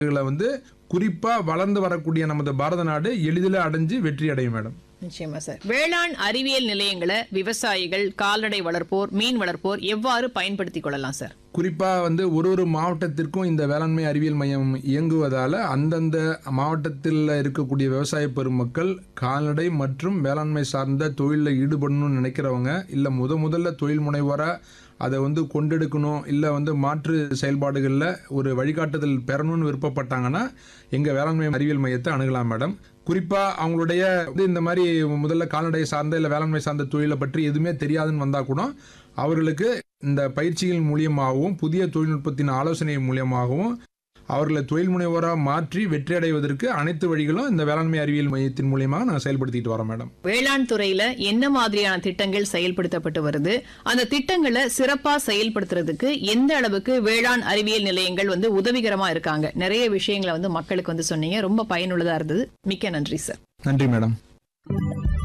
இதுல வந்து குறிப்பா வளர்ந்து வரக்கூடிய நமது பாரத நாடு எளிதில் அடைஞ்சு வெற்றி அடையும் மேடம் நிச்சயமா சார் வேளாண் அறிவியல் நிலையங்களை விவசாயிகள் கால்நடை வளர்ப்போர் மீன் வளர்ப்போர் எவ்வாறு பயன்படுத்திக் கொள்ளலாம் சார் குறிப்பா வந்து ஒரு ஒரு மாவட்டத்திற்கும் இந்த வேளாண்மை அறிவியல் மையம் இயங்குவதால அந்தந்த மாவட்டத்தில் இருக்கக்கூடிய விவசாய பெருமக்கள் கால்நடை மற்றும் வேளாண்மை சார்ந்த தொழிலில் ஈடுபடணும்னு நினைக்கிறவங்க இல்லை முத முதல்ல தொழில் முனைவோரா அதை வந்து கொண்டெடுக்கணும் இல்லை வந்து மாற்று செயல்பாடுகளில் ஒரு வழிகாட்டுதல் பெறணும்னு விருப்பப்பட்டாங்கன்னா எங்கள் வேளாண்மை அறிவியல் மையத்தை அணுகலாம் மேடம் குறிப்பாக அவங்களுடைய வந்து இந்த மாதிரி முதல்ல கால்நடை சார்ந்த இல்லை வேளாண்மை சார்ந்த தொழிலை பற்றி எதுவுமே தெரியாதுன்னு வந்தால் கூட அவர்களுக்கு இந்த பயிற்சிகள் மூலியமாகவும் புதிய தொழில்நுட்பத்தின் ஆலோசனை மூலியமாகவும் அவர்களை தொழில் முனைவோராக மாற்றி வெற்றி அடைவதற்கு அனைத்து வழிகளும் இந்த வேளாண்மை அறிவியல் மையத்தின் மூலியமாக நான் செயல்படுத்திட்டு வரேன் மேடம் வேளாண் துறையில என்ன மாதிரியான திட்டங்கள் செயல்படுத்தப்பட்டு வருது அந்த திட்டங்களை சிறப்பா செயல்படுத்துறதுக்கு எந்த அளவுக்கு வேளாண் அறிவியல் நிலையங்கள் வந்து உதவிகரமா இருக்காங்க நிறைய விஷயங்களை வந்து மக்களுக்கு வந்து சொன்னீங்க ரொம்ப பயனுள்ளதா இருந்தது மிக்க நன்றி சார் நன்றி மேடம்